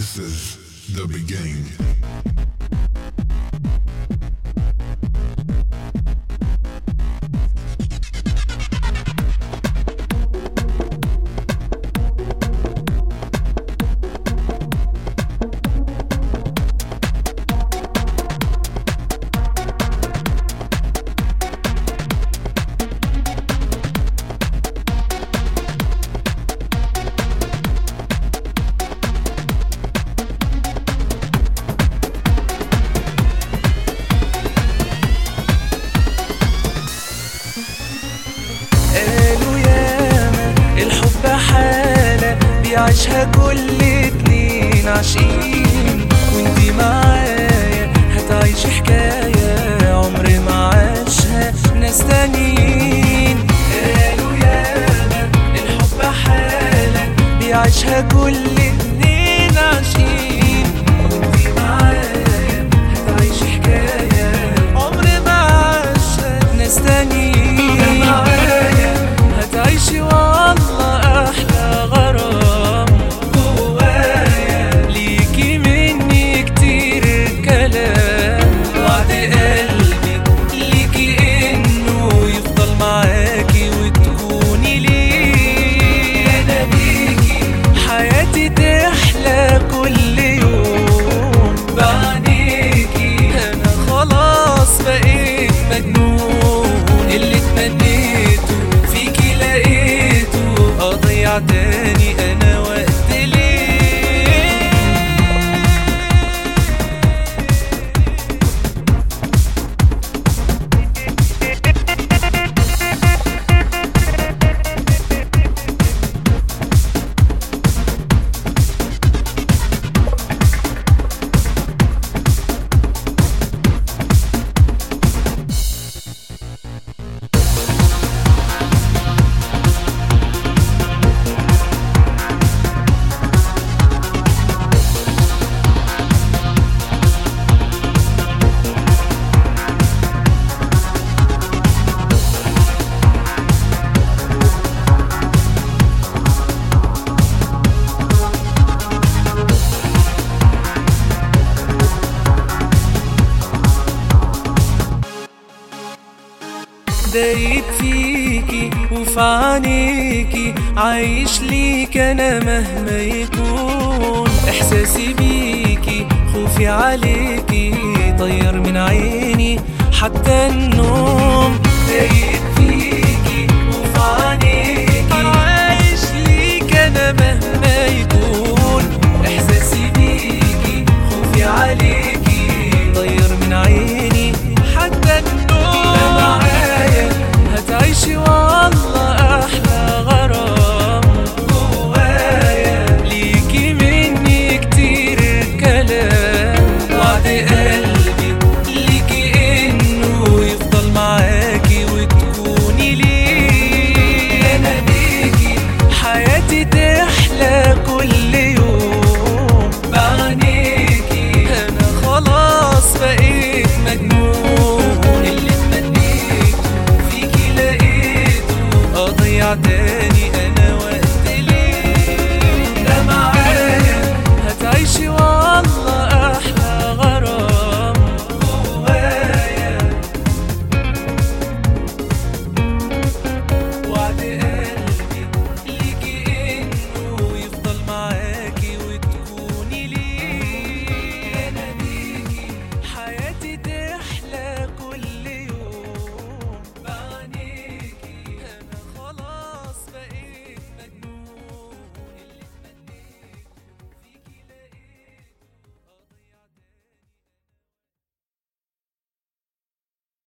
This is the beginning. قالوا ياما الحب حالة بيعيشها كل اتنين عاشقين وانتي معايا هتعيش حكاية عمر ما عاشها ناس تانيين قالوا ياما الحب حالة بيعيشها كل اتنين عاشقين وانتي معايا هتعيش حكاية عمر ما عاشها ناس تانيين معايا هتعيشي والله احلى غرام جوايا ليكي مني كتير كلام وعد قلبي ليكي انه يفضل معاكي وتكوني ليه انا بيكي حياتي تحلى كل يوم بعديكي انا خلاص بقيت مجنون اللي اتمنيته فيكي لقيته اضيع تاني انا وقت ليه دايب فيكي وفي عينيكي عايش ليك انا مهما يكون احساسي بيكي خوفي عليكي طير من عيني حتى النوم دايب